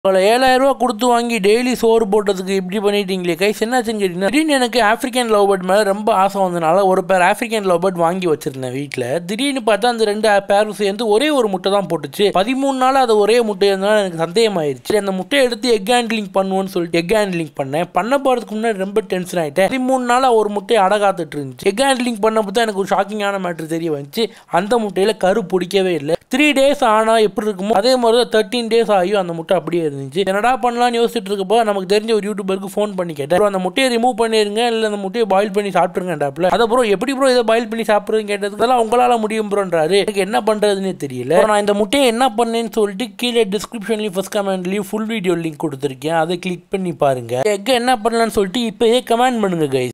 உங்களை ஏழாயிரம் ரூபா கொடுத்து வாங்கி டெய்லி சோறு போட்டதுக்கு இப்படி பண்ணிட்டீங்களே கைஸ் என்னாச்சுன்னு கேட்டீங்கன்னா திடீர்னு எனக்கு ஆஃப்ரிக்கன் லவ் பேர்ட் மேலே ரொம்ப ஆசை வந்தனால ஒரு பேர் ஆஃப்ரிக்கன் லவ் பேர்ட் வாங்கி வச்சிருந்தேன் வீட்டில் திடீர்னு பார்த்தா அந்த ரெண்டு பேரும் சேர்ந்து ஒரே ஒரு முட்டை தான் போட்டுச்சு பதிமூணு நாள் அது ஒரே முட்டை இருந்தாலும் எனக்கு சந்தேகமாயிருச்சு அந்த முட்டையை எடுத்து எக் ஹேண்ட்லிங் பண்ணுவோன்னு சொல்லிட்டு எக் ஹேண்ட்லிங் பண்ணேன் பண்ண போகிறதுக்கு முன்னாடி ரொம்ப டென்ஷன் ஆகிட்டேன் பதிமூணு நாளாக ஒரு முட்டையை அடகாத்துட்டு இருந்துச்சு எக் ஹேண்ட்லிங் பண்ணப்போ தான் எனக்கு ஒரு ஷாக்கிங்கான மேட்ரு தெரிய வந்துச்சு அந்த முட்டையில் கரு பிடிக்கவே இல்லை த்ரீ டேஸ் ஆனால் எப்படி இருக்குமோ அதே மாதிரி தான் தேர்ட்டீன் டேஸ் ஆகியும் அந்த முட்டை அப்படியே இருந்துச்சு என்னடா பண்ணலாம்னு யோசிச்சுட்டு இருக்கப்போ நமக்கு தெரிஞ்ச ஒரு யூடியூபருக்கு ஃபோன் பண்ணி கேட்டேன் "bro, அந்த முட்டையை ரிமூவ் பண்ணிருங்க இல்லை அந்த முட்டையை பாயில் பண்ணி சாப்பிட்டுருங்கடாப்ல அதை ப்ரோ எப்படி ப்ரோ இதை பாயில் பண்ணி சாப்பிட்றதுன்னு கேட்டதுக்கு அதெல்லாம் உங்களால் முடியும் ப்ரோன்றாரு எனக்கு என்ன பண்ணுறதுன்னு தெரியல அப்புறம் நான் இந்த முட்டையை என்ன பண்ணேன்னு சொல்லிட்டு கீழே டிஸ்கிரிப்ஷன்லேயும் ஃபர்ஸ்ட் கமெண்ட்லேயும் ஃபுல் வீடியோ லிங்க் கொடுத்துருக்கேன் அதை கிளிக் பண்ணி பாருங்க எக் என்ன பண்ணலாம்னு சொல்லிட்டு இப்போயே கமெண்ட் பண்ணுங்க கைஸ்